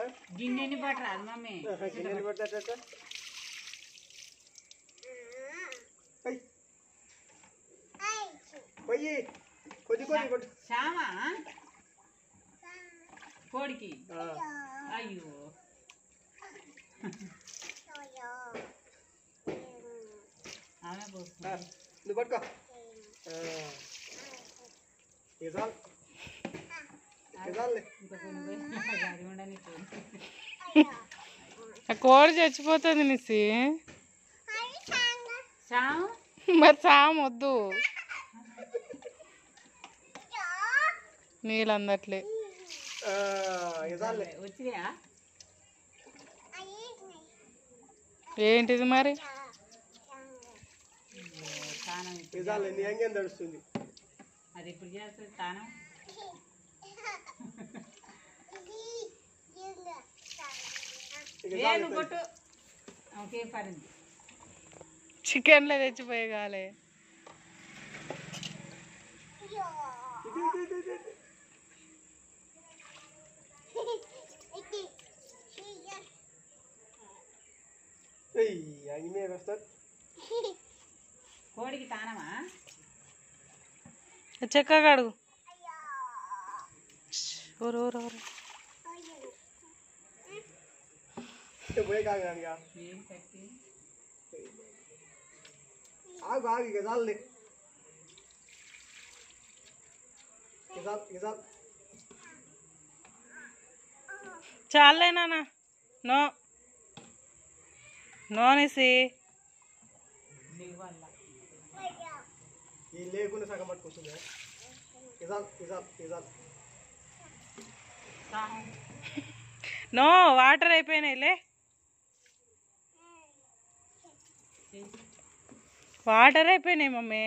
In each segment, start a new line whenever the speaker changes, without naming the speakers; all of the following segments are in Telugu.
గిన్నెని పట్టరాదు మమ్మీ
గిన్నెలు పెట్టేట పోయి కొద్ది కొద్ది కొద్ది
శ్యామా కోడికి
ఆ,
అయ్యో ఆమె
ఆ,
పోస్తుంది
నువ్వు పట్టుకో ఆ. ఇక చాలు ఇక చాలులే
ఇంకా కొన్ని పోయి గాడి ఉండని
ఆ కోడి చచ్చిపోతుంది నిసి
శ్యామ్
మరి సామ్ వద్దు నీళ్ళు అందట్లే
ఆ, ఇక చాలులే
వచ్చినాయా
ఏంటిది మరి
తానం
ఇక
ఇప్పుడు
చాలులే నీ అంగేం తడుస్తుంది
అది ఇప్పుడు చేస్తుంది తానం
ఇక
ఏ
చాలు
నువ్వు కొట్టు ఓకేం పడింది
చికెన్లో తెచ్చిపోయే కాలే
ఇటు, ఇటు, ఇటు, ఇటు, ఇటు. ఏయ్, అంగి మీద వస్తారు
కోడికి తానమా
చెక్క కడుగు ఊరు ఊరు ఊరు
పోయి కాగా
ఏం కట్టి
ఆగు ఆగు ఇక చాలులే ఇక చాలు ఇక చాలు
చాలే నాన్న నో నో నిసి
నీకు వల్ల
ఈ లేకుండా సగం పట్టుకొస్తుంది ఇక చాలు ఇక చాలు ఇక చాలు
సాహం
నో వాటర్ అయిపోయినాయిలే వాటర్ అయిపోయినాయి మమ్మీ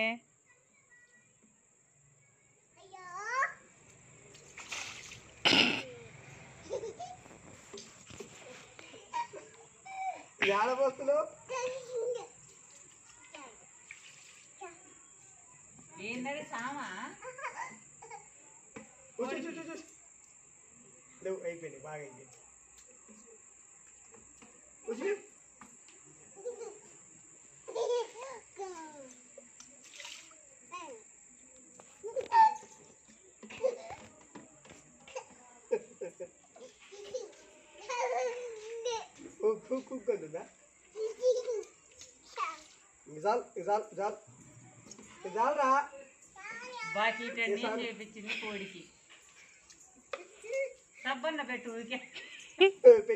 ఈ ఆడబోస్తున్నావు
ఏంటది సామా
కూర్చో, కూర్చో, కూర్చో. లేవు అయిపోయింది బాగా అయిపోయింది కూర్చో. కుక్ కుక్ కుక్ అంటుందా ఇజాల్ ఇజాల్ ఇజాల్ ఇజాల్ రా
బాకీ టెన్ చేపించింది కోడికి సబ్బన్న పెట్టు ఊరికే